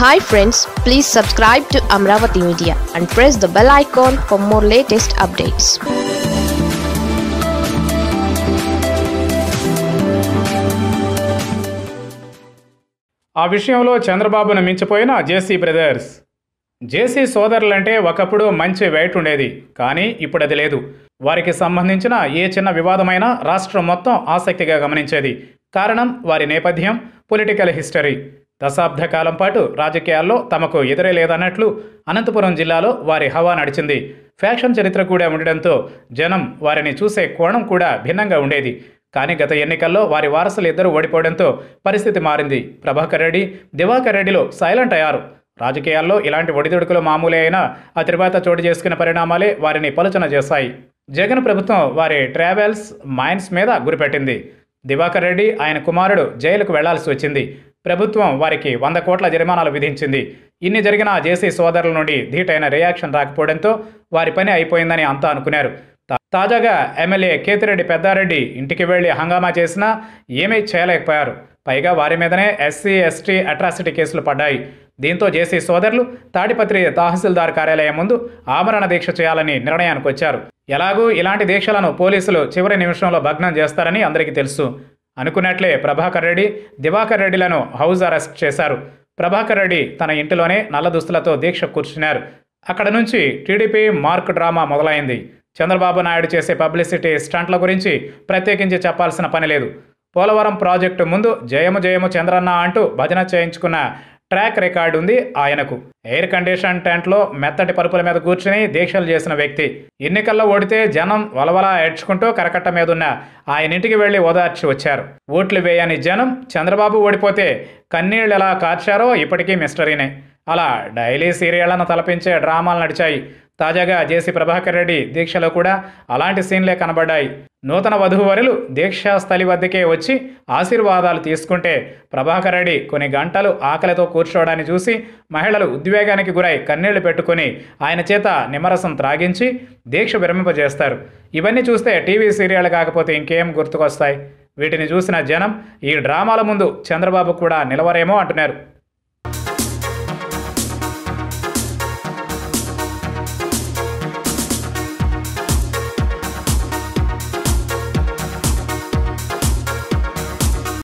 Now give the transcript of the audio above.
hi friends please subscribe to Amaravati media and press the bell icon for more latest updates ఆ విషయంలో చంద్రబాబును మించిపోయిన JC brothers జేసీ సోదరులంటే ఒకప్పుడు మంచి wait ఉండేది కానీ ఇప్పుడు అది లేదు వారికి సంబంధించిన ఏ చిన్న వివాదమైనా రాష్ట్రం మొత్తం ఆసక్తిగా గమనించేది కారణం వారి నేపథ్యం పొలిటికల్ హిస్టరీ దశాబ్ద కాలం పాటు రాజకీయాల్లో తమకు ఎదురే లేదన్నట్లు అనంతపురం జిల్లాలో వారి హవా నడిచింది ఫ్యాక్షన్ చరిత్ర కూడా ఉండడంతో జనం వారిని చూసే కోణం కూడా భిన్నంగా ఉండేది కానీ గత ఎన్నికల్లో వారి వారసులు ఇద్దరు ఓడిపోవడంతో పరిస్థితి మారింది ప్రభాకర్ రెడ్డి దివాకర్ రెడ్డిలో సైలెంట్ అయ్యారు రాజకీయాల్లో ఇలాంటి ఒడిదుడుకులు మామూలే అయినా ఆ తర్వాత చోటు చేసుకున్న పరిణామాలే వారిని పలుచన చేశాయి జగన్ ప్రభుత్వం వారి ట్రావెల్స్ మైన్స్ మీద గురిపెట్టింది దివాకర్ రెడ్డి ఆయన కుమారుడు జైలుకు వెళ్లాల్సి వచ్చింది ప్రభుత్వం వారికి వంద కోట్ల జరిమానాలు విధించింది ఇన్ని జరిగిన జేసీ సోదరుల నుండి ధీటైన రియాక్షన్ రాకపోవడంతో వారి పని అయిపోయిందని అంతా అనుకున్నారు తా- తాజాగా ఎమ్మెల్యే కేతిరెడ్డి పెద్దారెడ్డి ఇంటికి వెళ్లి హంగామా చేసినా ఏమీ చేయలేకపోయారు పైగా వారి మీదనే ఎస్సీ ఎస్టీ అట్రాసిటీ కేసులు పడ్డాయి దీంతో జేసీ సోదరులు తాడిపత్రి తహసీల్దార్ కార్యాలయం ముందు ఆమరణ దీక్ష చేయాలని నిర్ణయానికి వచ్చారు ఎలాగూ ఇలాంటి దీక్షలను పోలీసులు చివరి నిమిషంలో భగ్నం చేస్తారని అందరికీ తెలుసు అనుకున్నట్లే ప్రభాకర్ రెడ్డి దివాకర్ రెడ్డిలను హౌస్ అరెస్ట్ చేశారు ప్రభాకర్ రెడ్డి తన ఇంటిలోనే నల్ల దుస్తులతో దీక్ష కూర్చున్నారు అక్కడ నుంచి టీడీపీ మార్క్ డ్రామా మొదలైంది చంద్రబాబు నాయుడు చేసే పబ్లిసిటీ స్టంట్ల గురించి ప్రత్యేకించి చెప్పాల్సిన పని లేదు పోలవరం ప్రాజెక్టు ముందు జయము జయము చంద్రన్న అంటూ భజన చేయించుకున్న ట్రాక్ రికార్డు ఉంది ఆయనకు ఎయిర్ కండిషన్ టెంట్లో మెత్తటి పరుపుల మీద కూర్చుని దీక్షలు చేసిన వ్యక్తి ఎన్నికల్లో ఓడితే జనం వలవలా ఏడ్చుకుంటూ కరకట్ట మీదున్న ఆయన ఇంటికి వెళ్లి ఓదార్చి వచ్చారు ఓట్లు వేయని జనం చంద్రబాబు ఓడిపోతే కన్నీళ్ళు ఎలా కార్చారో ఇప్పటికీ మిస్టరీనే అలా డైలీ సీరియళ్లను తలపించే డ్రామాలు నడిచాయి తాజాగా జేసీ ప్రభాకర్ రెడ్డి దీక్షలో కూడా అలాంటి సీన్లే కనబడ్డాయి నూతన వధూవరులు దీక్షా స్థలి వద్దకే వచ్చి ఆశీర్వాదాలు తీసుకుంటే ప్రభాకర్ రెడ్డి కొన్ని గంటలు ఆకలితో కూర్చోవడాన్ని చూసి మహిళలు ఉద్వేగానికి గురై కన్నీళ్లు పెట్టుకుని ఆయన చేత నిమ్మరసం త్రాగించి దీక్ష విరమింపజేస్తారు ఇవన్నీ చూస్తే టీవీ సీరియల్ కాకపోతే ఇంకేం గుర్తుకొస్తాయి వీటిని చూసిన జనం ఈ డ్రామాల ముందు చంద్రబాబు కూడా నిలవరేమో అంటున్నారు